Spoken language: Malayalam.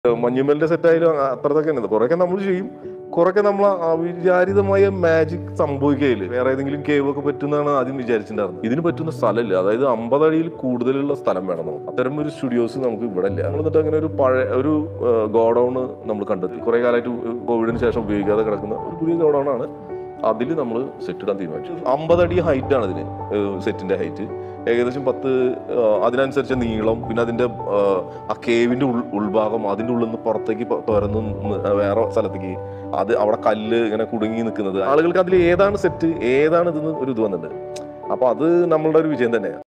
മഞ്ഞുമലിന്റെ സെറ്റ് ആയാലും അത്രതൊക്കെ തന്നെ കുറെയൊക്കെ നമ്മൾ ചെയ്യും കുറെയൊക്കെ നമ്മൾ അവിചാരിതമായ മാജിക് സംഭവിക്കുകയില്ല വേറെ ഏതെങ്കിലും കേവ് ഒക്കെ പറ്റുന്നതാണ് ആദ്യം വിചാരിച്ചിട്ടുണ്ടായിരുന്നത് ഇതിന് പറ്റുന്ന സ്ഥലമില്ല അതായത് അമ്പത് അടിയിൽ കൂടുതലുള്ള സ്ഥലം വേണം നമുക്ക് അത്തരം ഒരു സ്റ്റുഡിയോസ് നമുക്ക് ഇവിടെ ഇല്ല നമ്മൾ എന്നിട്ട് അങ്ങനെ ഒരു പഴയ ഒരു ഗോഡൌൺ നമ്മൾ കണ്ടെത്തി കുറെ കാലമായിട്ട് കോവിഡിന് ശേഷം ഉപയോഗിക്കാതെ കിടക്കുന്ന ഒരു പുതിയ ഗോഡൌൺ ആണ് അതിൽ നമ്മൾ സെറ്റ് ഇടാൻ തീരുമാനിച്ചു അമ്പത് അടി ഹൈറ്റ് ആണ് ഇതിന് സെറ്റിന്റെ ഹൈറ്റ് ഏകദേശം പത്ത് ആ, അതിനനുസരിച്ച് നീളം പിന്നെ അതിന്റെ ആ, ആ കേവിന്റെ ഉൾ ഉൾഭാഗം അതിന്റെ ഉള്ളിൽ നിന്ന് പുറത്തേക്ക് പ- തുറന്ന് നിന്ന് വേറെ സ്ഥലത്തേക്ക് അത് അവിടെ കല്ല് ഇങ്ങനെ കുടുങ്ങി നിൽക്കുന്നത് ആളുകൾക്ക് അതിൽ ഏതാണ് സെറ്റ് ഏതാണ് ഇതെന്ന് ഒരു ഇത് വന്നിട്ടുണ്ട് അപ്പൊ അത് നമ്മളുടെ ഒരു വിജയം തന്നെയാണ്